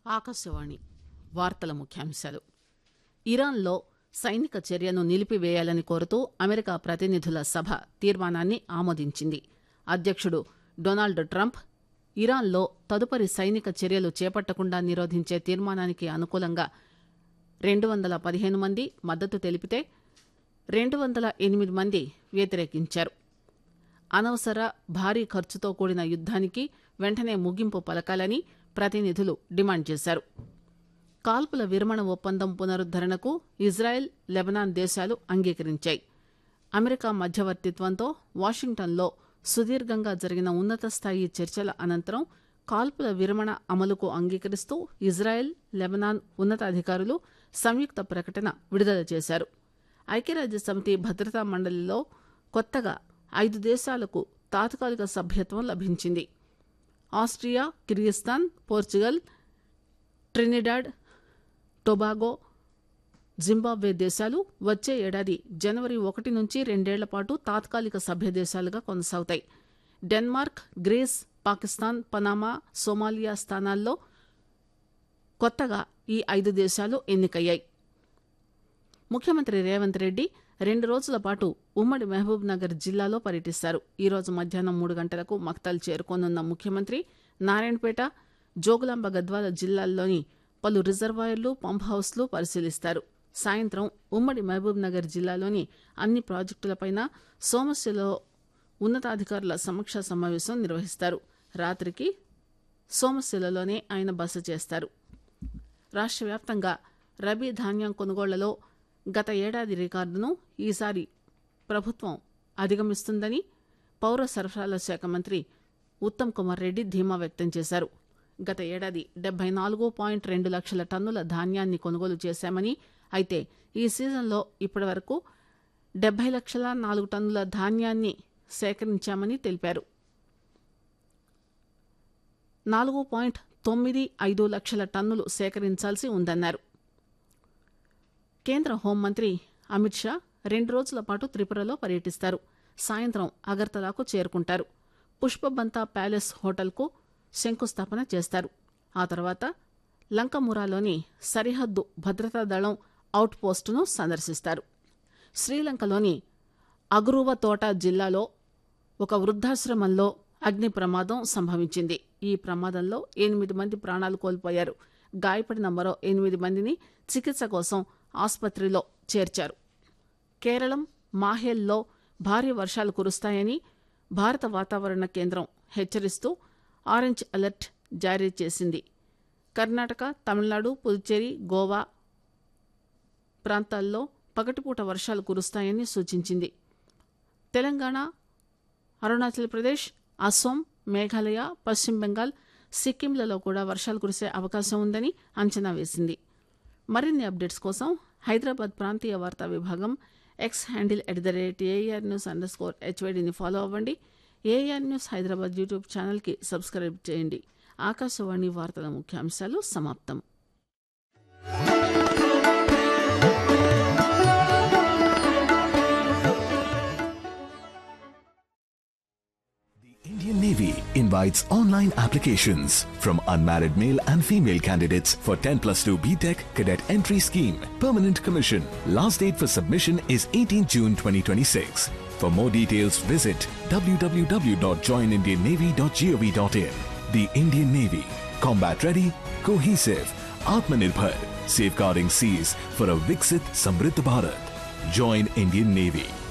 ఆకాశవాణి వార్తల ముఖ్యాంశాలు ఇరాన్లో సైనిక చర్యను నిలిపివేయాలని కోరుతూ అమెరికా ప్రతినిధుల సభ తీర్మానాన్ని ఆమోదించింది అధ్యక్షుడు డొనాల్డ్ ట్రంప్ ఇరాన్లో తదుపరి సైనిక చర్యలు చేపట్టకుండా నిరోధించే తీర్మానానికి అనుకూలంగా రెండు వందల పదిహేను మంది మద్దతు తెలిపితే రెండు వందల ఎనిమిది మంది వ్యతిరేకించారు అనవసర భారీ ఖర్చుతో కూడిన యుద్దానికి వెంటనే ముగింపు పలకాలని ప్రతినిధులు డిమాండ్ చేశారు కాల్పుల విరమణ ఒప్పందం పునరుద్దరణకు ఇజ్రాయెల్ లెబనాన్ దేశాలు అంగీకరించాయి అమెరికా మధ్యవర్తిత్వంతో వాషింగ్టన్లో సుదీర్ఘంగా జరిగిన ఉన్నత స్థాయి చర్చల అనంతరం కాల్పుల విరమణ అమలుకు అంగీకరిస్తూ ఇజ్రాయెల్ లెబనాన్ ఉన్నతాధికారులు సంయుక్త ప్రకటన విడుదల చేశారు ఐక్యరాజ్య సమితి భద్రతా మండలిలో కొత్తగా ఐదు దేశాలకు తాత్కాలిక సభ్యత్వం లభించింది Austria Kyrgyzstan Portugal Trinidad Tobago Zimbabwe దేశాలు వచ్చే ఏడాది జనవరి ఒకటి నుంచి రెండేళ్ల పాటు తాత్కాలిక సభ్య దేశాలుగా కొనసాగుతాయి Denmark Greece Pakistan Panama Somalia స్థానాల్లో కొత్తగా ఈ ఐదు దేశాలు ఎన్నికయ్యాయి ముఖ్యమంత్రి రేవంత్ రెడ్డి రెండు రోజుల పాటు ఉమ్మడి మహబూబ్ నగర్ జిల్లాలో పర్యటిస్తారు ఈ రోజు మధ్యాహ్నం మూడు గంటలకు మక్తల్ చేరుకోనున్న ముఖ్యమంత్రి నారాయణపేట జోగులాంబ గద్వాల జిల్లాల్లోని పలు రిజర్వాయర్లు పంప్ హౌస్లు పరిశీలిస్తారు సాయంత్రం ఉమ్మడి మహబూబ్ నగర్ జిల్లాలోని అన్ని ప్రాజెక్టులపైన సోమశిలో ఉన్నతాధికారుల సమీక్షా సమావేశం నిర్వహిస్తారు రాత్రికి సోమశిలలోనే ఆయన బస చేస్తారు రాష్ట్ర వ్యాప్తంగా రబీ ధాన్యం కొనుగోళ్లలో గత ఏడాది రికార్డును ఈసారి ప్రభుత్వం అధిగమిస్తుందని పౌర సరఫరాల శాఖ మంత్రి ఉత్తమ్ కుమార్ రెడ్డి ధీమా వ్యక్తం చేశారు గత ఏడాది డెబ్బై నాలుగు పాయింట్ రెండు లక్షల టన్నుల ధాన్యాన్ని కొనుగోలు చేశామని అయితే ఈ సీజన్లో ఇప్పటి వరకు డెబ్బై లక్షల నాలుగు టన్నుల ధాన్యాన్ని సేకరించామని తెలిపారు నాలుగు పాయింట్ తొమ్మిది ఐదు లక్షల టన్నులు సేకరించాల్సి ఉందన్నారు కేంద్ర హోంమంత్రి అమిత్ షా రెండు రోజుల పాటు త్రిపురలో పర్యటిస్తారు సాయంత్రం అగర్తలాకు చేరుకుంటారు పుష్పబంతా ప్యాలెస్ హోటల్కు శంకుస్థాపన చేస్తారు ఆ తర్వాత లంకమురాలోని సరిహద్దు భద్రతా దళం అవుట్ పోస్టును సందర్శిస్తారు శ్రీలంకలోని అగురువ తోట జిల్లాలో ఒక వృద్ధాశ్రమంలో అగ్ని ప్రమాదం సంభవించింది ఈ ప్రమాదంలో ఎనిమిది మంది ప్రాణాలు కోల్పోయారు గాయపడిన మరో ఎనిమిది మందిని చికిత్స కోసం ఆసుపత్రిలో చేర్చారు కేరళం మాహేల్లో భారీ వర్షాలు కురుస్తాయని భారత వాతావరణ కేంద్రం హెచ్చరిస్తూ ఆరెంజ్ అలర్ట్ జారీ చేసింది కర్ణాటక తమిళనాడు పుదుచ్చేరి గోవా ప్రాంతాల్లో పగటిపూట వర్షాలు కురుస్తాయని సూచించింది తెలంగాణ అరుణాచల్ ప్రదేశ్ అస్సోం మేఘాలయ పశ్చిమ బెంగాల్ సిక్కింలలో కూడా వర్షాలు కురిసే అవకాశం ఉందని అంచనా వేసింది మరిన్ని అప్డేట్స్ కోసం హైదరాబాద్ ప్రాంతీయ వార్తా విభాగం X handle at the rate AIR news underscore హెచ్వైడిని ఫాలో అవ్వండి ఏఆర్ న్యూస్ హైదరాబాద్ యూట్యూబ్ ఛానల్కి సబ్స్క్రైబ్ చేయండి ఆకాశవాణి వార్తల ముఖ్యాంశాలు సమాప్తం Indian Navy invites online applications from unmarried male and female candidates for 10 plus 2 BTEC cadet entry scheme. Permanent commission. Last date for submission is 18 June 2026. For more details, visit www.joinindiannavy.gov.in. The Indian Navy. Combat ready, cohesive, Atmanirbhar, safeguarding seas for a Viksit Samriddh Bharat. Join Indian Navy.